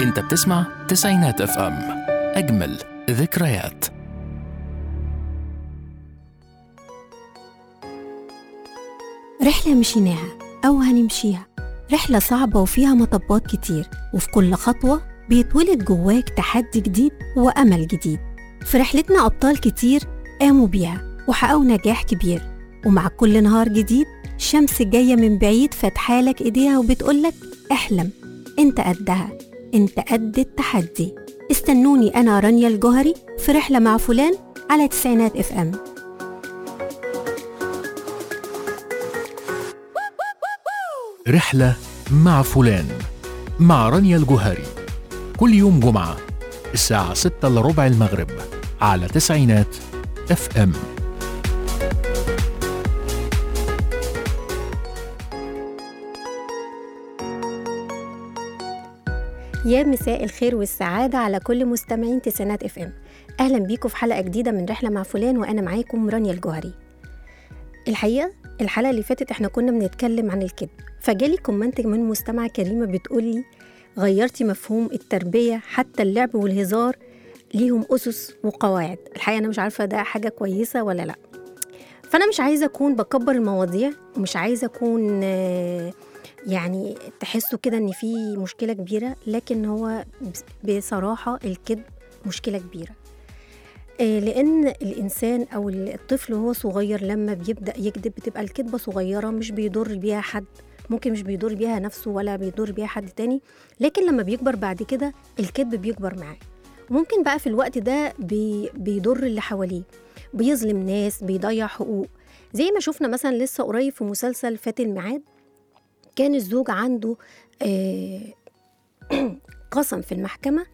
انت بتسمع تسعينات اف ام اجمل ذكريات رحلة مشيناها أو هنمشيها رحلة صعبة وفيها مطبات كتير وفي كل خطوة بيتولد جواك تحدي جديد وأمل جديد في رحلتنا أبطال كتير قاموا بيها وحققوا نجاح كبير ومع كل نهار جديد الشمس جاية من بعيد فاتحالك إيديها وبتقولك احلم انت قدها انت قد التحدي استنوني أنا رانيا الجوهري في رحلة مع فلان على تسعينات اف ام رحلة مع فلان مع رانيا الجوهري كل يوم جمعة الساعة 6 إلا ربع المغرب على تسعينات اف ام يا مساء الخير والسعادة على كل مستمعين تسعينات اف ام أهلا بيكم في حلقة جديدة من رحلة مع فلان وأنا معاكم رانيا الجوهري الحقيقة الحلقة اللي فاتت احنا كنا بنتكلم عن الكذب فجالي كومنت من مستمعة كريمة بتقولي غيرتي مفهوم التربية حتى اللعب والهزار ليهم أسس وقواعد الحقيقة أنا مش عارفة ده حاجة كويسة ولا لأ فأنا مش عايزة أكون بكبر المواضيع ومش عايزة أكون آه، يعني تحسوا كده إن في مشكلة كبيرة لكن هو بس- بصراحة الكذب مشكلة كبيرة آه، لأن الإنسان أو الطفل وهو صغير لما بيبدأ يكذب بتبقى الكذبة صغيرة مش بيضر بيها حد ممكن مش بيضر بيها نفسه ولا بيضر بيها حد تاني لكن لما بيكبر بعد كده الكذب بيكبر معاه ممكن بقى في الوقت ده بي بيضر اللي حواليه بيظلم ناس بيضيع حقوق زي ما شفنا مثلا لسه قريب في مسلسل فات الميعاد كان الزوج عنده آه، قسم في المحكمة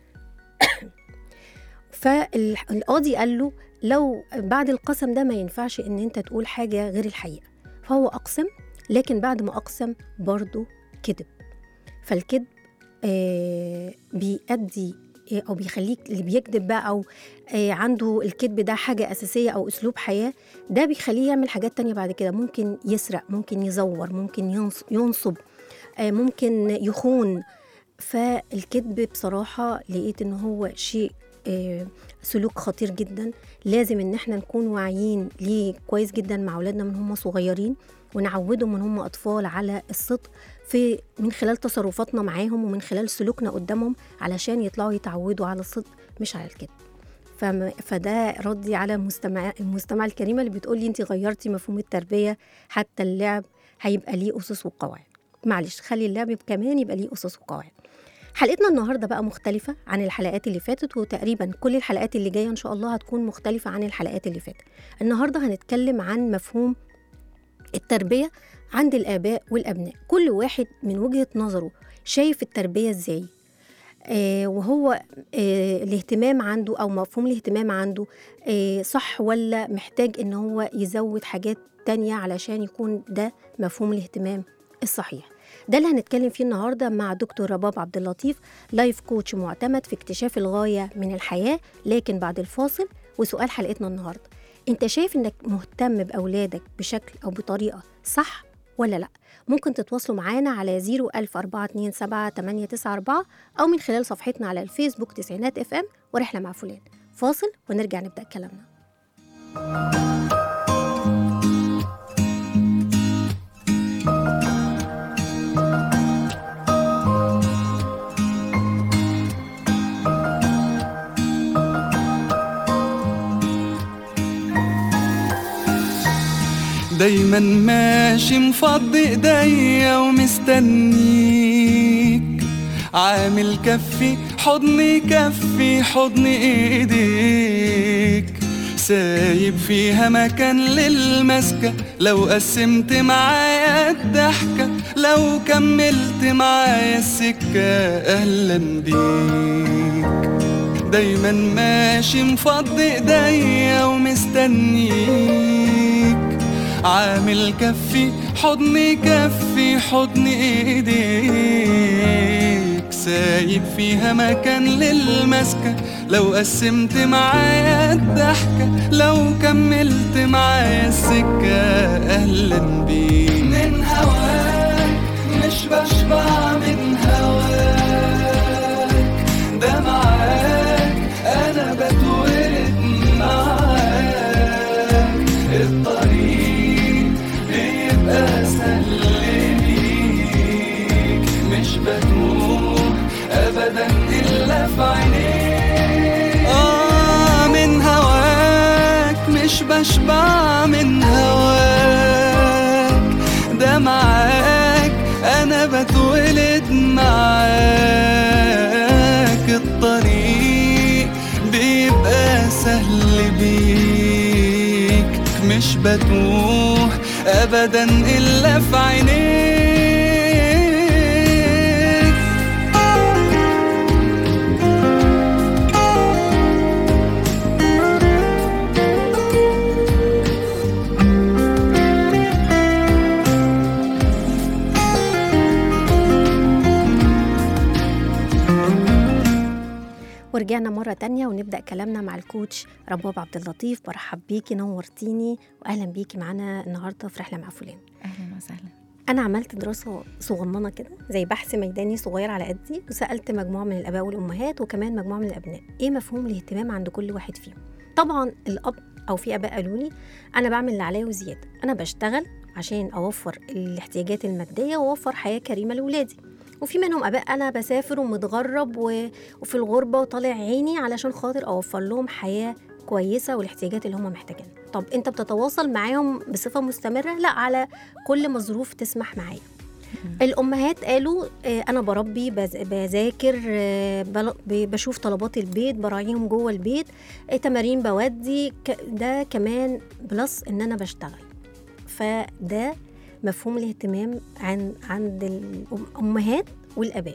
فالقاضي قال له لو بعد القسم ده ما ينفعش ان انت تقول حاجة غير الحقيقة فهو أقسم لكن بعد ما أقسم برضه كذب فالكذب آه بيأدي آه، أو بيخليك اللي بيكذب بقى أو آه عنده الكذب ده حاجة أساسية أو أسلوب حياة ده بيخليه يعمل حاجات تانية بعد كده ممكن يسرق ممكن يزور ممكن ينص- ينصب آه ممكن يخون فالكذب بصراحة لقيت إن هو شيء آه، سلوك خطير جدا لازم ان احنا نكون واعيين ليه كويس جدا مع اولادنا من هم صغيرين ونعودهم من هم اطفال على الصدق في من خلال تصرفاتنا معاهم ومن خلال سلوكنا قدامهم علشان يطلعوا يتعودوا على الصدق مش على الكذب فم- فده ردي على المستمع المستمعة الكريمة اللي بتقولي انت غيرتي مفهوم التربية حتى اللعب هيبقى ليه أسس وقواعد معلش خلي اللعب كمان يبقى ليه أسس وقواعد حلقتنا النهارده بقى مختلفة عن الحلقات اللي فاتت وتقريبا كل الحلقات اللي جاية إن شاء الله هتكون مختلفة عن الحلقات اللي فاتت. النهارده هنتكلم عن مفهوم التربية عند الآباء والأبناء، كل واحد من وجهة نظره شايف التربية إزاي؟ آه وهو آه الاهتمام عنده أو مفهوم الاهتمام عنده آه صح ولا محتاج إن هو يزود حاجات تانية علشان يكون ده مفهوم الاهتمام الصحيح. ده اللي هنتكلم فيه النهارده مع دكتور رباب عبد اللطيف لايف كوتش معتمد في اكتشاف الغايه من الحياه لكن بعد الفاصل وسؤال حلقتنا النهارده انت شايف انك مهتم باولادك بشكل او بطريقه صح ولا لا ممكن تتواصلوا معانا على 01427 او من خلال صفحتنا على الفيسبوك تسعينات اف ام ورحله مع فلان فاصل ونرجع نبدا كلامنا دايما ماشي مفضي ايديا ومستنيك عامل كفي حضني كفي حضن ايديك سايب فيها مكان للمسكة لو قسمت معايا الضحكة لو كملت معايا السكة أهلا بيك دايما ماشي مفضي ايديا ومستنيك عامل كفي حضني كفي حضن ايديك سايب فيها مكان للمسكة لو قسمت معايا الضحكة لو كملت معايا السكة أهلا بيك من هواك مش بشبع من هواك سهل بيك مش بتوه ابدا الا في عينيك اه من هواك مش بشبع من هواك ده معاك انا بتولد معاك الطريق بيبقى سهل بيك مش بتوه ابدا الا في عينيك ورجعنا مرة تانية ونبدأ كلامنا مع الكوتش رباب عبد اللطيف برحب بيكي نورتيني وأهلا بيكي معانا النهاردة في رحلة مع فلان اهلا وسهلا أنا عملت دراسة صغننة كده زي بحث ميداني صغير على قدي وسألت مجموعة من الآباء والأمهات وكمان مجموعة من الأبناء إيه مفهوم الاهتمام عند كل واحد فيهم طبعا الأب أو في آباء قالوا لي أنا بعمل اللي عليا وزيادة أنا بشتغل عشان أوفر الاحتياجات المادية وأوفر حياة كريمة لأولادي وفي منهم آباء أنا بسافر ومتغرب و... وفي الغربة وطالع عيني علشان خاطر أوفر لهم حياة كويسة والاحتياجات اللي هم محتاجينها طب أنت بتتواصل معاهم بصفة مستمرة؟ لا على كل ما الظروف تسمح معايا الامهات قالوا آه، انا بربي بز- بذاكر آه، بل- ب- بشوف طلبات البيت براعيهم جوه البيت آه، تمارين بودي ك- ده كمان بلس ان انا بشتغل فده مفهوم الاهتمام عن عند الامهات والاباء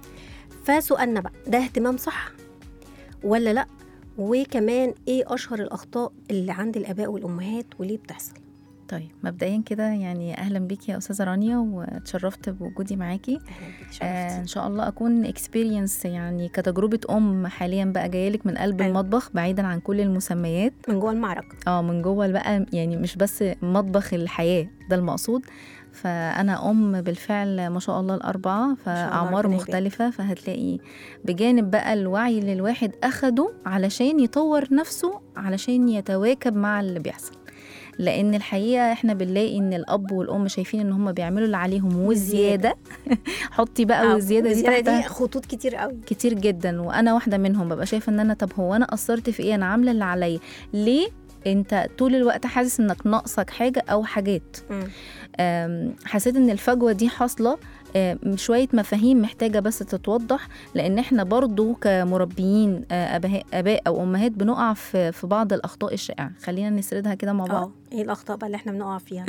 فسؤالنا بقى ده اهتمام صح ولا لا وكمان ايه اشهر الاخطاء اللي عند الاباء والامهات وليه بتحصل طيب مبدئيا كده يعني اهلا بيكي يا استاذه رانيا واتشرفت بوجودي معاكي اهلا بيك آه شرفتي. ان شاء الله اكون اكسبيرينس يعني كتجربه ام حاليا بقى جايلك من قلب أيوة. المطبخ بعيدا عن كل المسميات من جوه المعركه اه من جوه بقى يعني مش بس مطبخ الحياه ده المقصود فانا ام بالفعل ما شاء الله الاربعه الله، فاعمار ربنا يبارك. مختلفه فهتلاقي بجانب بقى الوعي اللي الواحد اخده علشان يطور نفسه علشان يتواكب مع اللي بيحصل لان الحقيقه احنا بنلاقي ان الاب والام شايفين ان هم بيعملوا اللي عليهم والزياده حطي بقى آه، والزياده دي والزيادة تحتها دي خطوط كتير قوي كتير جدا وانا واحده منهم ببقى شايفه ان انا طب هو انا قصرت في ايه انا عامله اللي عليا ليه انت طول الوقت حاسس انك ناقصك حاجه او حاجات أم، حسيت ان الفجوه دي حاصله أم، شويه مفاهيم محتاجه بس تتوضح لان احنا برضو كمربيين آه، اباء اباء او امهات بنقع في في بعض الاخطاء الشائعه خلينا نسردها كده مع بعض اه ايه الاخطاء بقى اللي احنا بنقع فيها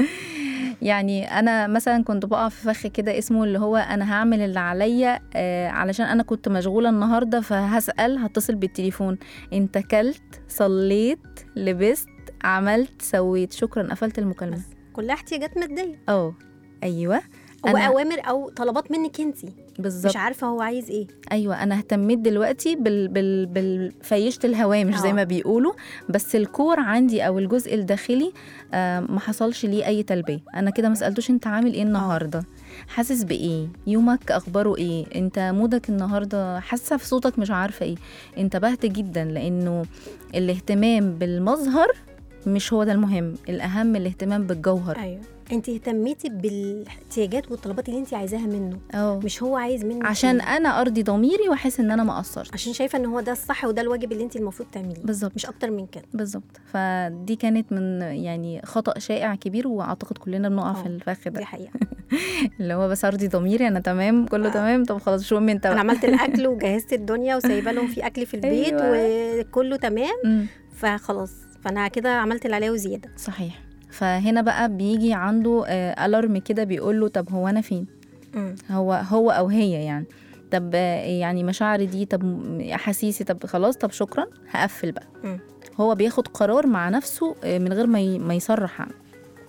يعني انا مثلا كنت بقع في فخ كده اسمه اللي هو انا هعمل اللي عليا آه علشان انا كنت مشغوله النهارده فهسال هتصل بالتليفون انت كلت صليت لبست عملت سويت شكرا قفلت المكالمه بس كلها احتياجات ماديه اه ايوه او أنا- اوامر او طلبات منك انت بالظبط مش عارفه هو عايز ايه ايوه انا اهتميت دلوقتي بال بال بالفيشه الهوامش زي آه. ما بيقولوا بس الكور عندي او الجزء الداخلي آه ما حصلش ليه اي تلبيه انا كده ما سالتوش انت عامل ايه النهارده حاسس بايه يومك اخباره ايه انت مودك النهارده حاسه في صوتك مش عارفه ايه انتبهت جدا لانه الاهتمام بالمظهر مش هو ده المهم الاهم الاهتمام بالجوهر ايوه انت اهتميتي بالاحتياجات والطلبات اللي انت عايزاها منه اه مش هو عايز منك عشان إيه. انا ارضي ضميري واحس ان انا ما قصرت عشان شايفه ان هو ده الصح وده الواجب اللي انت المفروض تعمليه بالظبط مش اكتر من كده بالظبط فدي كانت من يعني خطأ شائع كبير واعتقد كلنا بنقع في آه، الفخ دي ده حقيقه اللي هو بس ارضي ضميري انا تمام كله آه. تمام طب خلاص شو انت انا بقى عملت الاكل وجهزت الدنيا وسايبه لهم في اكل في البيت أيوة. وكله تمام مم، فخلاص فانا كده عملت اللي عليا وزياده صحيح فهنا بقى بيجي عنده الارم كده بيقول له طب هو انا فين مم. هو هو او هي يعني طب آه، يعني مشاعري دي طب م- احاسيسي طب خلاص طب شكرا هقفل بقى مم. هو بياخد قرار مع نفسه آه، من غير ما ي- ما يصرح عنه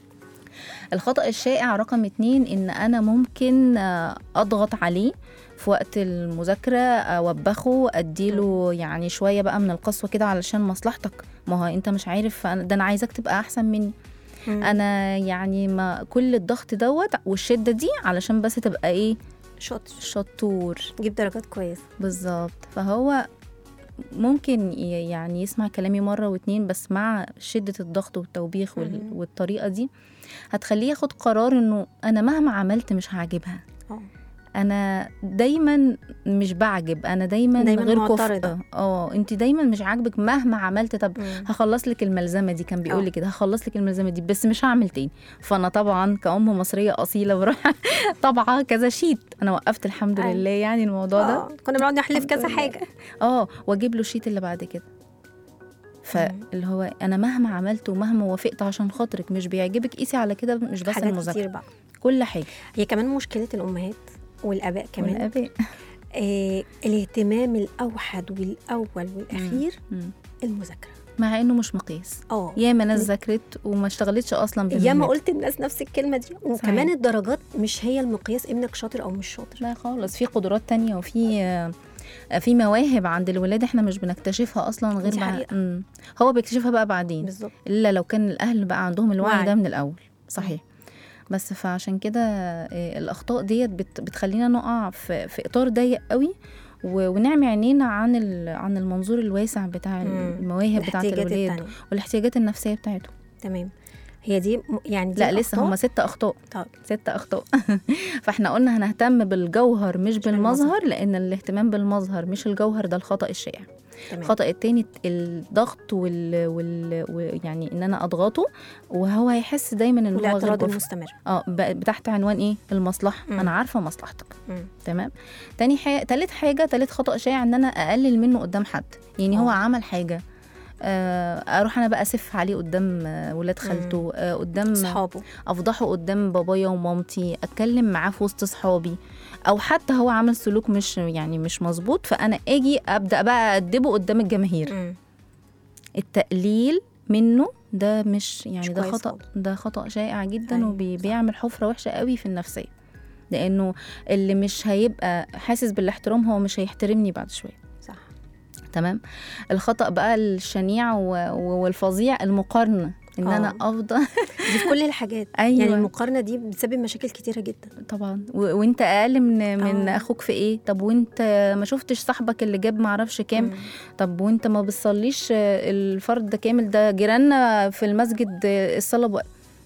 الخطأ الشائع رقم اتنين إن أنا ممكن آه، أضغط عليه في وقت المذاكرة أوبخه أديله يعني شوية بقى من القسوة كده علشان مصلحتك ما هو أنت مش عارف أنا- ده أنا عايزك تبقى أحسن مني مم. أنا يعني ما كل الضغط دوت والشدة دي علشان بس تبقى إيه شاطر شطور جيب درجات كويسه بالظبط فهو ممكن ي- يعني يسمع كلامي مره واتنين بس مع شده الضغط والتوبيخ وال- مم. والطريقه دي هتخليه ياخد قرار انه انا مهما عملت مش هعجبها اه انا دايما مش بعجب انا دايما, دايماً غير معترضة. كفء اه انت دايما مش عاجبك مهما عملت طب مم. هخلص لك الملزمه دي كان بيقول آه. لي كده هخلص لك الملزمه دي بس مش هعمل تاني فانا طبعا كأم مصريه اصيله بروح طبعا كذا شيت انا وقفت الحمد أيوة. لله يعني الموضوع ده آه، كنا بنقعد نحلف الحمد كذا لله. حاجه اه واجيب له الشيت اللي بعد كده فاللي هو انا مهما عملت ومهما وافقت عشان خاطرك مش بيعجبك قيسي على كده مش بس حاجات المذاكره كتير بقى كل حاجه هي كمان مشكله الامهات والاباء كمان والآباء. آه الاهتمام الاوحد والاول والاخير مم. المذاكره مع انه مش مقياس اه ياما ناس ذاكرت وما اشتغلتش اصلا ياما بالمهنة. قلت الناس نفس الكلمه دي وكمان صحيح. الدرجات مش هي المقياس ابنك شاطر او مش شاطر لا خالص في قدرات تانية وفي آه، في مواهب عند الولاد احنا مش بنكتشفها اصلا غير دي بعد حقيقة. مم. هو بيكتشفها بقى بعدين بالظبط الا لو كان الاهل بقى عندهم الوعي وعي. ده من الاول صحيح بس فعشان كده آه، الاخطاء ديت بت- بتخلينا نقع في, في اطار ضيق قوي و- ونعمي عينينا عن ال- عن المنظور الواسع بتاع مم. المواهب بتاعت الاحتياجات الولاد التانية. والاحتياجات النفسيه بتاعتهم تمام هي دي م- يعني دي لا لسه الأخطاء. هم ست اخطاء طب ست اخطاء فاحنا قلنا هنهتم بالجوهر مش بالمظهر لان الاهتمام بالمظهر مش الجوهر ده الخطا الشائع تمام الخطا التاني الضغط وال... وال... و- يعني ان انا اضغطه وهو هيحس دايما ان هو غير والاعتراض كفء المستمر اه ب- تحت عنوان ايه المصلحه مم. انا عارفه مصلحتك مم. تمام تاني حاجه تالت حاجه تالت خطا شائع ان انا اقلل منه قدام حد يعني هو آه. عمل حاجه آه، اروح انا بقى اسف عليه قدام آه، ولاد خالته آه، قدام اصحابه افضحه قدام بابايا ومامتي اتكلم معاه في وسط صحابي او حتى هو عمل سلوك مش يعني مش مظبوط فانا اجي ابدا بقى ادبه قدام الجماهير مم. التقليل منه ده مش يعني مش ده كويس خطا خالص. ده خطا شائع جدا أيوة، وبيعمل حفره وحشه قوي في النفسيه لانه اللي مش هيبقى حاسس بالاحترام هو مش هيحترمني بعد شويه صح تمام الخطا بقى الشنيع و- و- والفظيع المقارنه ان آه. انا افضل دي في كل الحاجات أيوة. يعني المقارنه دي بتسبب مشاكل كتيره جدا طبعا و... وانت اقل من من آه. اخوك في ايه طب وانت ما شفتش صاحبك اللي جاب معرفش كام مم. طب وانت ما بتصليش الفرد ده كامل ده جيراننا في المسجد الصلاه بوقت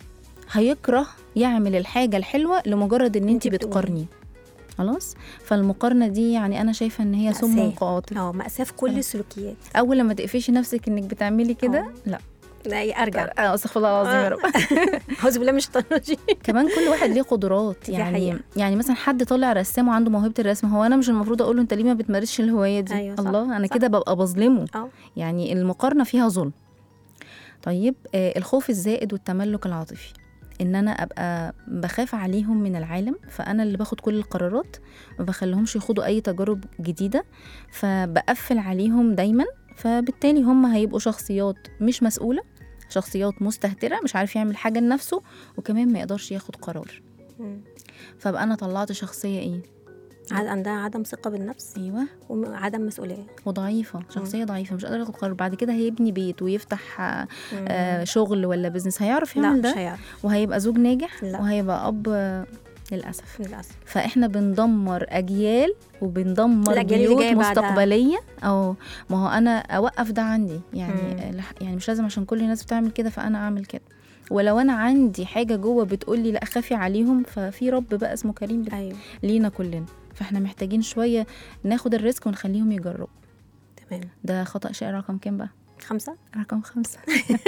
هيكره يعمل الحاجه الحلوه لمجرد ان انت انتي بتقولي. بتقارني خلاص فالمقارنه دي يعني انا شايفه ان هي سم مأساة. قاتل اه مأساة في كل آه. السلوكيات اول لما تقفشي نفسك انك بتعملي كده آه. لا لا إيه، ارجع آه، استغفر الله العظيم يا رب اعوذ بالله من الشيطان الرجيم كمان كل واحد ليه قدرات دي يعني حقيقة. يعني مثلا حد طالع رسام وعنده موهبه الرسم هو انا مش المفروض اقول له انت ليه ما بتمارسش الهوايه دي أيوة صح، الله انا صح. كده ببقى بظلمه اه يعني المقارنه فيها ظلم طيب آه الخوف الزائد والتملك العاطفي ان انا ابقى بخاف عليهم من العالم فانا اللي باخد كل القرارات ما بخليهمش يخوضوا اي تجارب جديده فبقفل عليهم دايما فبالتالي هم هيبقوا شخصيات مش مسؤوله شخصيات مستهتره مش عارف يعمل حاجه لنفسه وكمان ما يقدرش ياخد قرار مم. فبقى انا طلعت شخصيه ايه عاد- عندها عدم ثقه بالنفس ايوه وعدم مسؤوليه وضعيفه شخصيه ضعيفه مش قادره ياخد قرار بعد كده هيبني بيت ويفتح آه، آه شغل ولا بزنس هيعرف لا يعمل مش ده هيعرف وهيبقى زوج ناجح لا. وهيبقى اب آه، للاسف للاسف فاحنا بندمر اجيال وبندمر الأجيال اللي بيوت جاية بعدها. مستقبليه اه ما هو انا اوقف ده عندي يعني مم. الح- يعني مش لازم عشان كل الناس بتعمل كده فانا اعمل كده ولو انا عندي حاجه جوه بتقول لي لا خافي عليهم ففي رب بقى اسمه كريم بت- ايوه لينا كلنا فاحنا محتاجين شويه ناخد الريسك ونخليهم يجربوا تمام ده خطا شائع رقم كام بقى خمسه رقم خمسة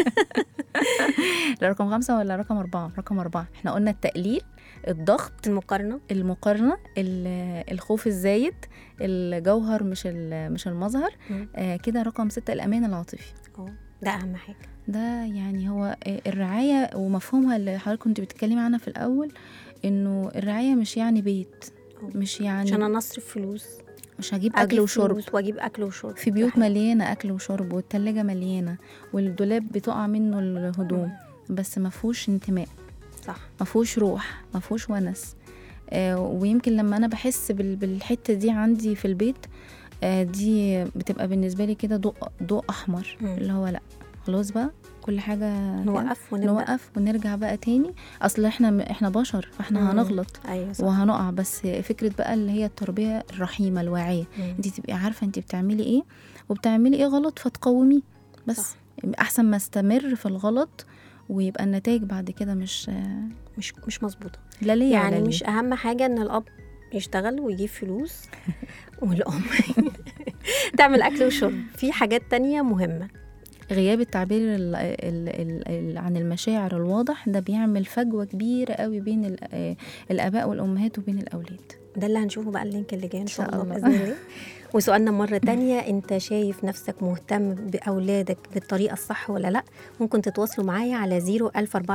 لا رقم خمسة ولا رقم أربعة رقم أربعة احنا قلنا التقليل الضغط المقارنه المقارنة ال- الخوف الزايد الجوهر مش ال- مش المظهر مم. آه كده رقم ستة الأمان العاطفي اه ده اهم حاجه ده يعني هو آه، الرعاية ومفهومها اللي حضرتك كنت بتتكلمي عنها في الأول إنه الرعاية مش يعني بيت أه. مش يعني عشان انا اصرف فلوس مش هجيب أجيب أكل وشرب فلوس واجيب اكل وشرب في بيوت مليانة أكل وشرب والتلاجة مليانة والدولاب بتقع منه الهدوم بس ما فيهوش انتماء صح ما فيهوش روح ما فيهوش ونس آه ويمكن لما أنا بحس بال- بالحتة دي عندي في البيت آه دي بتبقى بالنسبة لي كده ضوء ضوء أحمر مم. اللي هو لأ خلاص بقى كل حاجه نوقف ونبدا نوقف ونرجع بقى تاني اصل احنا احنا بشر فاحنا مم. هنغلط ايوه صح وهنقع بس فكره بقى اللي هي التربيه الرحيمه الواعيه مم. انت تبقي عارفه انت بتعملي ايه وبتعملي ايه غلط فتقوميه بس صح. احسن ما استمر في الغلط ويبقى النتائج بعد كده مش مش مش مظبوطه لا ليا يعني ولا ليه. مش اهم حاجه ان الاب يشتغل ويجيب فلوس والام تعمل اكل وشرب في حاجات تانية مهمه غياب التعبير ال ال ال ال عن المشاعر الواضح ده بيعمل فجوه كبيره قوي بين ال- آه، الاباء والامهات وبين الاولاد ده اللي هنشوفه بقى اللينك اللي جاي ان شاء شاء الله الله. باذن الله وسؤالنا مرة تانية انت شايف نفسك مهتم بأولادك بالطريقة الصح ولا لا ممكن تتواصلوا معايا على 0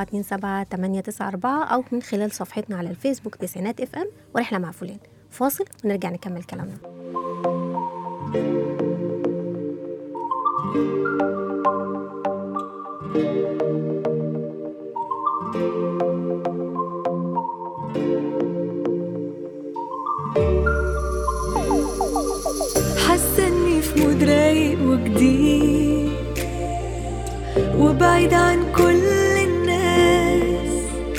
894 أو من خلال صفحتنا على الفيسبوك تسعينات اف ام ورحلة مع فلان فاصل ونرجع نكمل كلامنا حاسه اني في مود رايق وجديد وبعيد عن كل الناس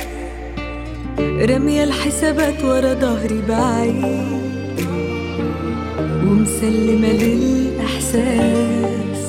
رامية الحسابات ورا ظهري بعيد ومسلمة للإحساس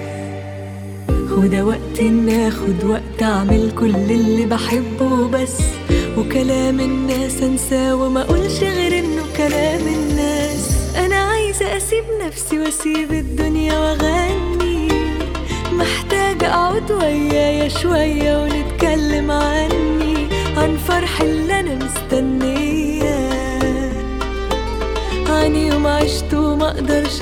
وده وقت إن آخد وقت أعمل كل اللي بحبه بس وكلام الناس أنساه وما أقولش غير إنه كلام الناس أنا عايزة أسيب نفسي وأسيب الدنيا وأغني محتاجة أقعد ويايا شوية ونتكلم عني عن فرح اللي أنا مستنياه عن يوم عشته وما اقدرش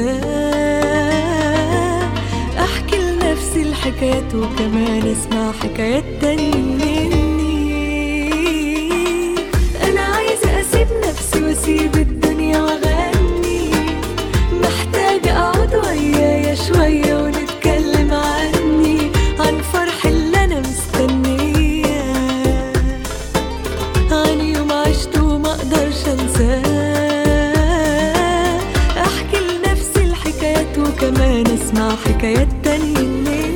انساه احكي لنفسي الحكايات وكمان اسمع حكايات تاني مني انا عايزه اسيب نفسي واسيب الدنيا واغني محتاجه اقعد ويايا شويه ونتكلم عني عن فرح اللي انا مستنياه عن يوم عشته وما اقدرش انساه احكي لنفسي الحكايات وكمان اسمع حكايات تانية مني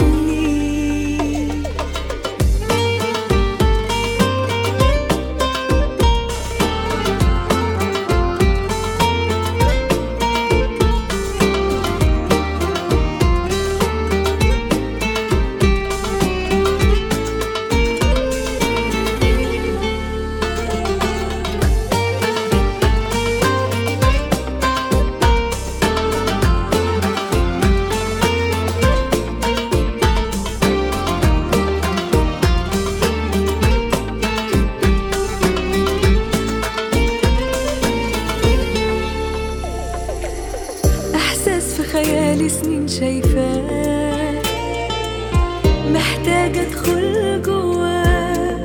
احساس في خيالي سنين شايفاه محتاجة ادخل جواه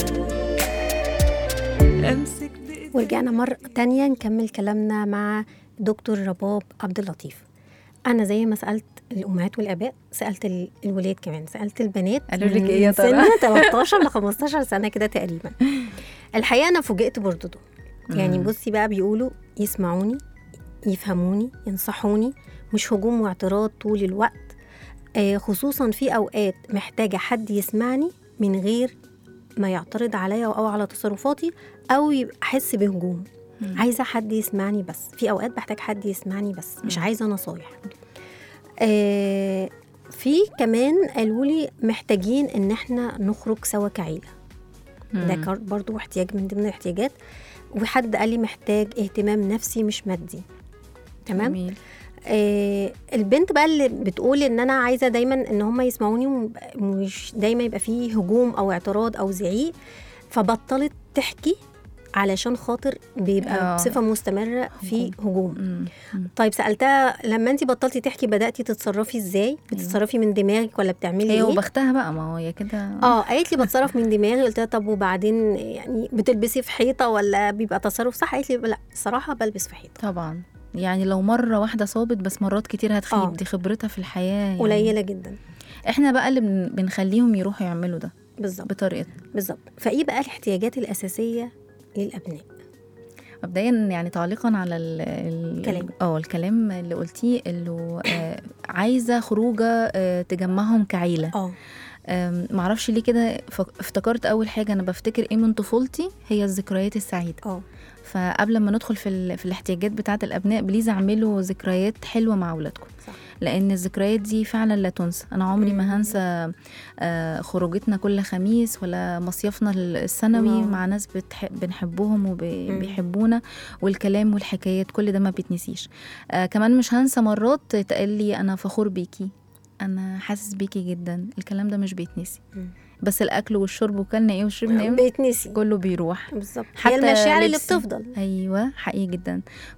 امسك بايدي ورجعنا مرة تانية نكمل كلامنا مع دكتور رباب عبد اللطيف أنا زي ما سألت الأمهات والآباء سألت ال- الولاد كمان سألت البنات قالوا لك من إيه يا ترى؟ سن 13 ل 15 سنة كده تقريبا الحقيقة أنا فوجئت بردودهم يعني مم. بصي بقى بيقولوا يسمعوني يفهموني ينصحوني مش هجوم واعتراض طول الوقت آه خصوصا في أوقات محتاجة حد يسمعني من غير ما يعترض عليا أو على تصرفاتي أو يبقى أحس بهجوم مم. عايزة حد يسمعني بس في أوقات بحتاج حد يسمعني بس مش مم. عايزة نصايح آه في كمان قالوا لي محتاجين ان احنا نخرج سوا كعيله ده مم. كار- برضو احتياج من ضمن الاحتياجات وحد قال لي محتاج اهتمام نفسي مش مادي تمام جميل آه البنت بقى اللي بتقول ان انا عايزه دايما ان هم يسمعوني ومش دايما يبقى فيه هجوم او اعتراض او زعيق فبطلت تحكي علشان خاطر بيبقى آه. بصفه مستمره في هجوم مم. مم. طيب سالتها لما انت بطلتي تحكي بداتي تتصرفي ازاي بتتصرفي من دماغك ولا بتعملي هي ايه وبختها بقى ما هو هي كده اه قالت لي بتصرف من دماغي قلت لها طب وبعدين يعني بتلبسي في حيطه ولا بيبقى تصرف صح قالت لي لا الصراحه بلبس في حيطه طبعا يعني لو مرة واحدة صابت بس مرات كتير هتخيب آه. دي خبرتها في الحياة يعني قليله جدا احنا بقى اللي بن- بنخليهم يروحوا يعملوا ده بالظبط بطريقتنا بالظبط فايه بقى الاحتياجات الاساسيه للابناء مبدئيا يعني تعليقا على ال- ال- كلام. اه الكلام اللي قلتيه اللي آه، عايزه خروجه آه، تجمعهم كعيله اه أم، معرفش ليه كده فك- افتكرت اول حاجه انا بفتكر ايه من طفولتي هي الذكريات السعيده اه فقبل ما ندخل في, ال... في الاحتياجات بتاعه الابناء بليز اعملوا ذكريات حلوه مع اولادكم صح. لان الذكريات دي فعلا لا تنسى انا عمري ما هنسى آه، خروجتنا كل خميس ولا مصيفنا السنوي واو. مع ناس بتح... بنحبهم وبيحبونا والكلام والحكايات كل ده ما بيتنسيش آه كمان مش هنسى مرات اتقال لي انا فخور بيكي انا حاسس بيكي جدا الكلام ده مش بيتنسي مم. بس الاكل والشرب وكلنا ايه وشربنا ايه بيتنسي كله بيروح بالظبط حتى هي المشاعر اللي لبس. بتفضل ايوه حقيقي جدا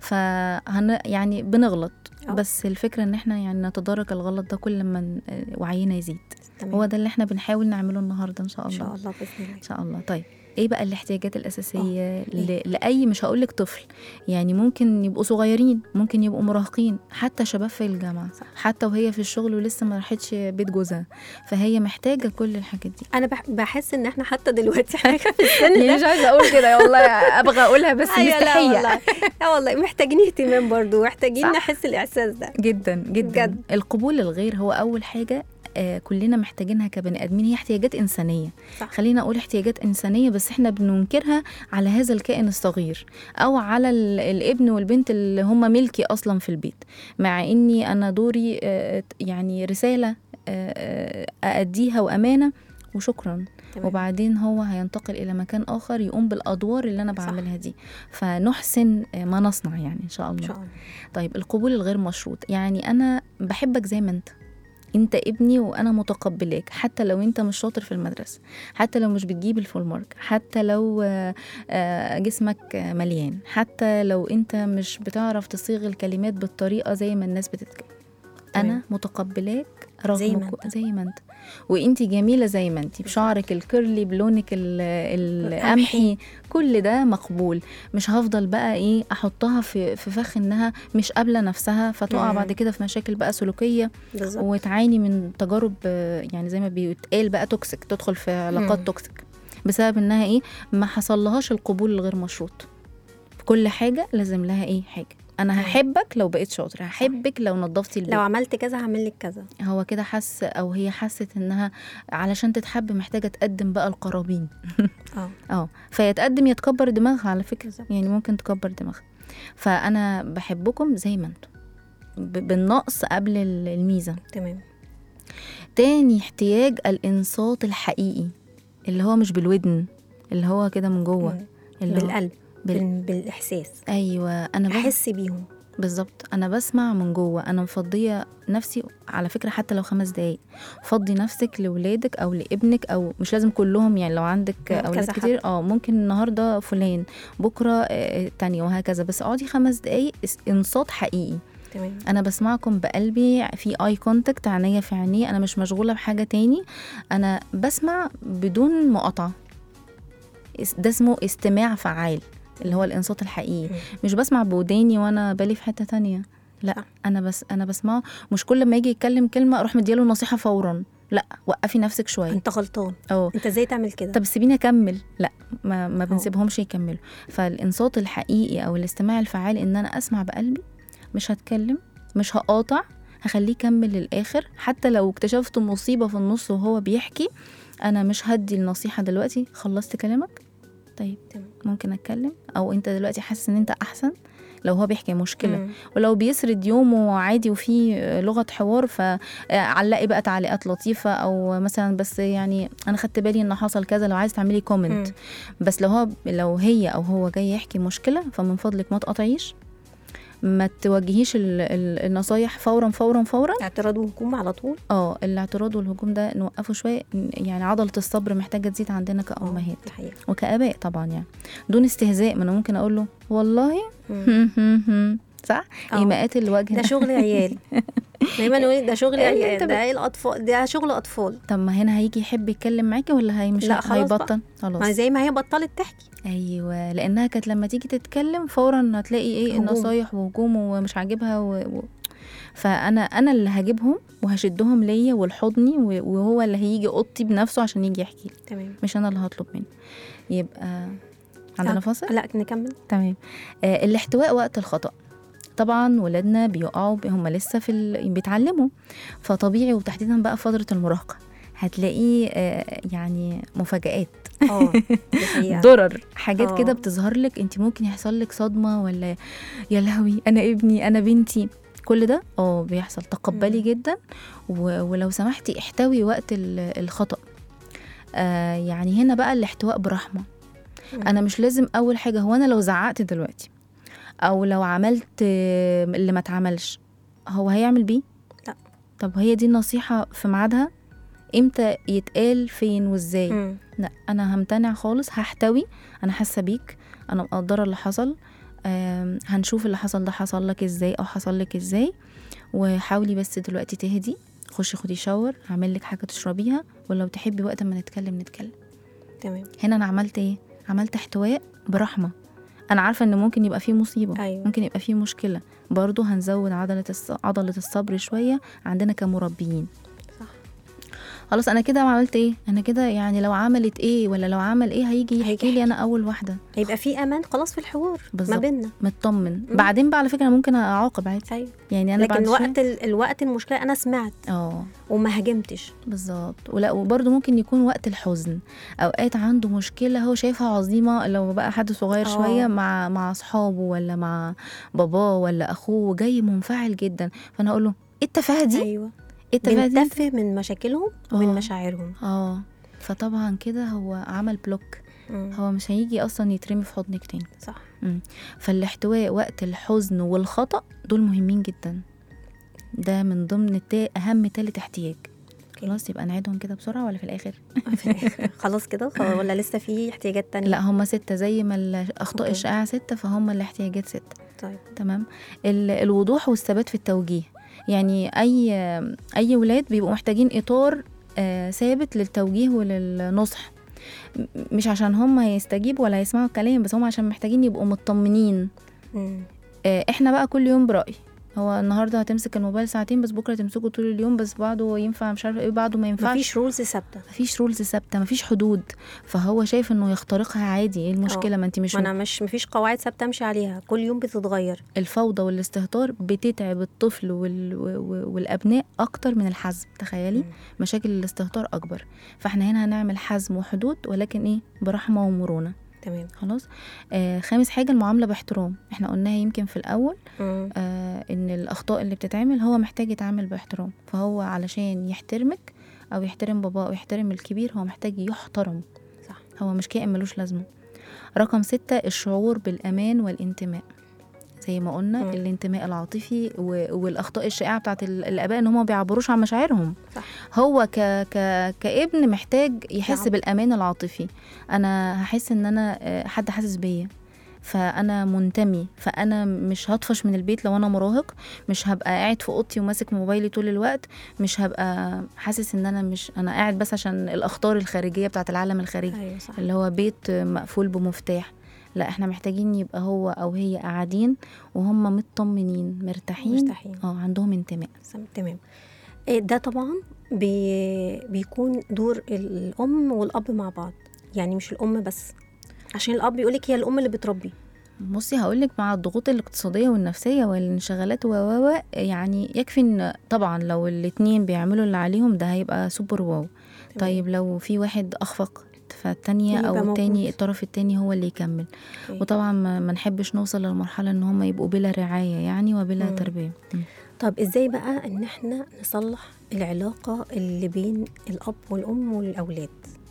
فهن يعني بنغلط أه. بس الفكره ان احنا يعني نتدارك الغلط ده كل ما ن- وعينا يزيد تمام. هو ده اللي احنا بنحاول نعمله النهارده ان شاء ان الله شاء الله باذن الله ان شاء الله طيب ايه بقى الاحتياجات الاساسيه إيه؟ ل... لاي مش هقول لك طفل يعني ممكن يبقوا صغيرين ممكن يبقوا مراهقين حتى شباب في الجامعه صح. حتى وهي في الشغل ولسه ما راحتش بيت جوزها فهي محتاجه كل الحاجات دي انا بح- بحس ان احنا حتى دلوقتي حاجه في السن يعني ده مش عايزه اقول كده والله ابغى اقولها بس أيوة، لا مستحيه والله لا والله محتاجين اهتمام برضو محتاجين صح. نحس الاحساس ده جدا جدا بجد. القبول الغير هو اول حاجه آه كلنا محتاجينها كبني ادمين هي احتياجات انسانيه صح. خلينا اقول احتياجات انسانيه بس احنا بننكرها على هذا الكائن الصغير او على ال- الابن والبنت اللي هم ملكي اصلا في البيت مع اني انا دوري آه يعني رساله آه آه، ااديها وامانه وشكرا تمام. وبعدين هو هينتقل الى مكان اخر يقوم بالادوار اللي انا صح. بعملها دي فنحسن آه، ما نصنع يعني ان شاء الله ان شاء الله طيب القبول الغير مشروط يعني انا بحبك زي ما انت انت ابني وانا متقبلاك حتى لو انت مش شاطر في المدرسه حتى لو مش بتجيب الفول مارك حتى لو آه، آه، جسمك آه، مليان حتى لو انت مش بتعرف تصيغ الكلمات بالطريقه زي ما الناس بتتكلم انا تمام. متقبلاك رغم زي ما كو- انت. زي ما انت وانت جميله زي ما انت بشعرك الكيرلي بلونك ال- القمحي كل ده مقبول مش هفضل بقى ايه احطها في في فخ انها مش قابله نفسها فتقع مم. بعد كده في مشاكل بقى سلوكيه بالظبط وتعاني من تجارب آه، يعني زي ما بيتقال بقى توكسيك تدخل في علاقات مم. توكسيك بسبب انها ايه ما حصلهاش القبول الغير مشروط في كل حاجه لازم لها ايه حاجه انا هحبك لو بقيت شاطر هحبك لو نظفتي البيت لو عملت كذا هعمل لك كذا هو كده حس او هي حست انها علشان تتحب محتاجه تقدم بقى القرابين اه اه فيتقدم يتكبر دماغها على فكره بالظبط. يعني ممكن تكبر دماغها فانا بحبكم زي ما انتم ب- بالنقص قبل ال- الميزه تمام تاني احتياج الانصات الحقيقي اللي هو مش بالودن اللي هو كده من جوه مم. اللي هو بالقلب بال- بال... بالاحساس ايوه انا بحس احس بيهم بالظبط انا بسمع من جوه انا مفضيه نفسي على فكره حتى لو خمس دقايق فضي نفسك لولادك او لابنك او مش لازم كلهم يعني لو عندك مم، اولاد كذا كتير اه ممكن النهارده فلان بكره آه، تانية وهكذا بس اقعدي خمس دقايق اس- انصات حقيقي تمام انا بسمعكم بقلبي في اي كونتاكت عينيا في عينيه انا مش مشغوله بحاجه تاني انا بسمع بدون مقاطعه اس- ده اسمه استماع فعال اللي هو الانصات الحقيقي مم. مش بسمع بوداني وانا بالي في حته تانية لا صح. انا بس انا بسمعه مش كل ما يجي يتكلم كلمه اروح مدياله نصيحه فورا لا وقفي نفسك شويه انت غلطان اه انت ازاي تعمل كده طب سيبيني اكمل لا ما, ما بنسيبهمش يكملوا فالانصات الحقيقي او الاستماع الفعال ان انا اسمع بقلبي مش هتكلم مش هقاطع هخليه يكمل للاخر حتى لو اكتشفت مصيبه في النص وهو بيحكي انا مش هدي النصيحه دلوقتي خلصت كلامك طيب تمام. ممكن اتكلم او انت دلوقتي حاسس ان انت احسن لو هو بيحكي مشكله مم. ولو بيسرد يومه عادي وفي لغه حوار فعلقي بقى تعليقات لطيفه او مثلا بس يعني انا خدت بالي ان حصل كذا لو عايز تعملي كومنت مم. بس لو هو لو هي او هو جاي يحكي مشكله فمن فضلك ما تقاطعيش ما توجهيش ال- ال- النصايح فورا فورا فورا اعتراض وهجوم على طول اه الاعتراض والهجوم ده نوقفه شويه يعني عضله الصبر محتاجه تزيد عندنا كأمهات دي حقيقة. وكآباء طبعا يعني دون استهزاء ما انا ممكن اقول له والله مم. صح آه. ايماءات الوجه ده شغل عيال دايما نقول ده شغل إيه عيال أنت ده عيال اطفال ده شغل اطفال طب ما هنا هيجي يحب يتكلم معاكي ولا هي مش لا، خلاص بقى. هيبطل ما خلاص زي ما هي بطلت تحكي ايوه لانها كانت لما تيجي تتكلم فورا هتلاقي ايه هجوم. النصايح وهجوم ومش عاجبها و... و... فانا انا اللي هجيبهم وهشدهم ليا ولحضني و- وهو اللي هيجي اوضتي بنفسه عشان يجي يحكي لي تمام مش انا اللي هطلب منه يبقى عندنا فاصل لا نكمل تمام آه الاحتواء وقت الخطأ طبعا ولادنا بيقعوا هم لسه في ال... بيتعلموا فطبيعي وتحديدا بقى فترة المراهقة هتلاقيه آه، يعني مفاجآت اه دي حقيقة. ضرر حاجات آه. كده بتظهر لك انت ممكن يحصل لك صدمه ولا يا لهوي انا ابني انا بنتي كل ده اه بيحصل تقبلي مم. جدا و- ولو سمحتي احتوي وقت ال- الخطا آه يعني هنا بقى الاحتواء برحمه مم. انا مش لازم اول حاجه هو انا لو زعقت دلوقتي او لو عملت آه، اللي ما اتعملش هو هيعمل بيه لا. طب هي دي النصيحه في ميعادها امتى يتقال فين وازاي مم. لا انا همتنع خالص هحتوي انا حاسه بيك انا مقدره اللي حصل آم، هنشوف اللي حصل ده حصل لك ازاي او حصل لك ازاي وحاولي بس دلوقتي تهدي خشي خدي شاور هعمل لك حاجه تشربيها ولو تحبي وقت ما نتكلم نتكلم تمام هنا انا عملت ايه عملت احتواء برحمه انا عارفه ان ممكن يبقى فيه مصيبه أيوة. ممكن يبقى فيه مشكله برضو هنزود عضله الص... عضله الصبر شويه عندنا كمربيين صح. خلاص انا كده عملت ايه انا كده يعني لو عملت ايه ولا لو عمل ايه هيجي هيجي يحكي لي انا اول واحده هيبقى في امان خلاص في الحوار ما بالظبط. بيننا مطمن بعدين بقى على فكره انا ممكن اعاقب عادي ايوه يعني انا لكن بعد شوية- وقت ال... الوقت المشكله انا سمعت اه وما هاجمتش بالظبط ولا وبرده ممكن يكون وقت الحزن اوقات عنده مشكله هو شايفها عظيمه لو بقى حد صغير آه. شويه مع مع اصحابه ولا مع باباه ولا اخوه جاي منفعل جدا فانا اقول له ايه التفاهه دي ايوه ايه التفاهه دي بنتفه من مشاكلهم ومن آه. مشاعرهم اه فطبعا كده هو عمل بلوك مم. هو مش هيجي اصلا يترمي في حضنك تاني صح فالاحتواء وقت الحزن والخطأ دول مهمين جدا ده من ضمن التا... أهم تالت احتياج خلاص يبقى نعيدهم كده بسرعة ولا في الآخر؟ في الآخر. خلاص كده خلاص ولا لسه في احتياجات تانية لا هما ستة زي ما الأخطاء أوكي. الشائعة ستة فهم الاحتياجات ستة طيب تمام ال... الوضوح والثبات في التوجيه يعني أي أي ولاد بيبقوا محتاجين إطار آه، ثابت للتوجيه وللنصح م- مش عشان هم هيستجيبوا ولا هيسمعوا الكلام بس هم عشان محتاجين يبقوا مطمنين مم. آه، احنا بقى كل يوم برأي هو النهارده هتمسك الموبايل ساعتين بس بكره تمسكه طول اليوم بس بعده ينفع مش عارفه ايه بعده ما ينفعش مفيش رولز ثابته مفيش رولز ثابته مفيش حدود فهو شايف انه يخترقها عادي ايه المشكله ما انت مش ما انا مش مفيش قواعد ثابته امشي عليها كل يوم بتتغير الفوضى والاستهتار بتتعب الطفل وال... و- و- والابناء اكتر من الحزم تخيلي مم. مشاكل الاستهتار اكبر فاحنا هنا هنعمل حزم وحدود ولكن ايه برحمه ومرونه تمام خلاص آه خامس حاجه المعامله باحترام احنا قلناها يمكن في الاول مم. آه ان الاخطاء اللي بتتعمل هو محتاج يتعامل باحترام فهو علشان يحترمك او يحترم باباه او يحترم الكبير هو محتاج يحترم صح هو مش كائن ملوش لازمه رقم ستة الشعور بالأمان والانتماء زي ما قلنا مم. الانتماء العاطفي و- والأخطاء الشائعة بتاعت ال- الآباء إن هم ما بيعبروش عن مشاعرهم صح. هو ك... ك... كابن محتاج يحس يعبر. بالأمان العاطفي أنا هحس إن أنا آه، حد حاسس بيا فانا منتمي فانا مش هطفش من البيت لو انا مراهق مش هبقى قاعد في اوضتي وماسك موبايلي طول الوقت مش هبقى حاسس ان انا مش انا قاعد بس عشان الاخطار الخارجيه بتاعت العالم الخارجي ايوه صح اللي هو بيت مقفول بمفتاح لا احنا محتاجين يبقى هو او هي قاعدين وهم مطمنين مرتاحين مرتاحين. اه عندهم انتماء سم- تمام إيه ده طبعا بي بيكون دور الام والاب مع بعض يعني مش الام بس عشان الاب يقولك هي الام اللي بتربي بصي هقولك مع الضغوط الاقتصاديه والنفسيه والانشغالات و و و يعني يكفي ان طبعا لو الاتنين بيعملوا اللي عليهم ده هيبقى سوبر واو طيب لو في واحد اخفق فالتانية يبقى او موجود. التاني الطرف التاني هو اللي يكمل أوكي. وطبعا ما ما نحبش نوصل للمرحله ان هم يبقوا بلا رعايه يعني وبلا مم. تربيه مم. طب ازاي بقى ان احنا نصلح العلاقه اللي بين الاب والام والاولاد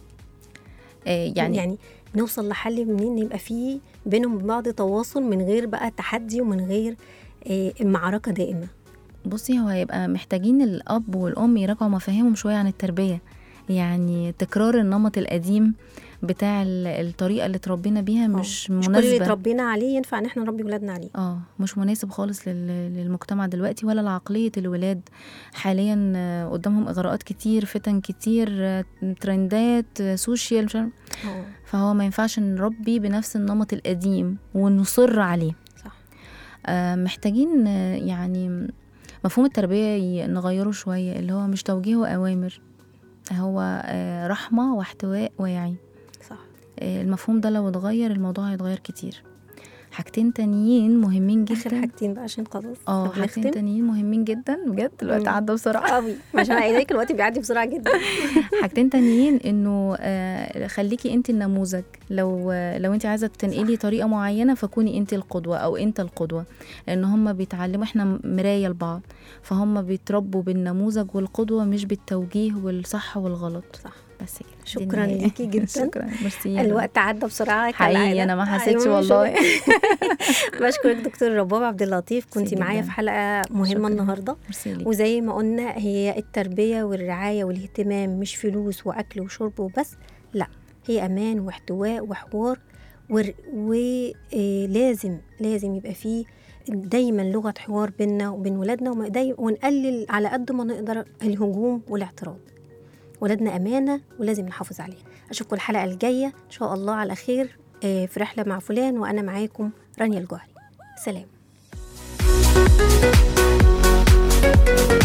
آه يعني يعني يعني نوصل لحل منين يبقى فيه بينهم وبين بعض تواصل من غير بقى تحدي ومن غير آه، معركه دائمه بصي هو هيبقى محتاجين الأب والأم يراجعوا مفاهيمهم شوية عن التربية يعني تكرار النمط القديم بتاع ال- الطريقة اللي تربينا بيها مش مش كل اللي مناسبة اتربينا عليه ينفع ان احنا نربي ولادنا عليه اه مش مناسب خالص لل- للمجتمع دلوقتي ولا لعقلية الولاد حاليا آه، قدامهم إغراءات كتير فتن كتير آه، ترندات آه، سوشيال مش عارف- اه فهو ما ينفعش نربي بنفس النمط القديم ونصر عليه صح آه، محتاجين آه، يعني مفهوم التربية ي- نغيره شوية اللي هو مش توجيه وأوامر هو آه، رحمة واحتواء ووعي صح آه، المفهوم ده لو اتغير الموضوع هيتغير كتير حاجتين تانيين مهمين اخر جدا حاجتين بقى عشان خلاص اه بنختم. حاجتين تانيين مهمين جدا بجد الوقت مم. عدى بسرعه قوي عشان ايديك الوقت بيعدي بسرعه جدا حاجتين تانيين انه آه، خليكي انت النموذج لو آه، لو انت عايزه تنقلي طريقه معينه فكوني انت القدوه او انت القدوه لان هم بيتعلموا احنا مرايه لبعض فهم بيتربوا بالنموذج والقدوه مش بالتوجيه والصح والغلط صح. بس كده دي شكراً النهاية. ليكي جداً. شكرا ميرسي يا رنا. الوقت عدى بسرعه حقيقي كالعادة. انا ما حسيتش أيوة، والله بشكرك دكتور رباب عبد اللطيف كنت ميرسي معايا جداً. في حلقه مهمه شكراً. النهارده ميرسي ليك. وزي ما قلنا هي التربيه والرعايه والاهتمام مش فلوس واكل وشرب وبس لا هي امان واحتواء وحوار ولازم لازم يبقى فيه دايما لغه حوار بيننا وبين ولادنا وما- داي- ونقلل على قد ما نقدر الهجوم والاعتراض ولادنا امانه ولازم نحافظ عليها اشوفكم الحلقه الجايه ان شاء الله على خير آه، في رحله مع فلان وانا معاكم رانيا الجوهري سلام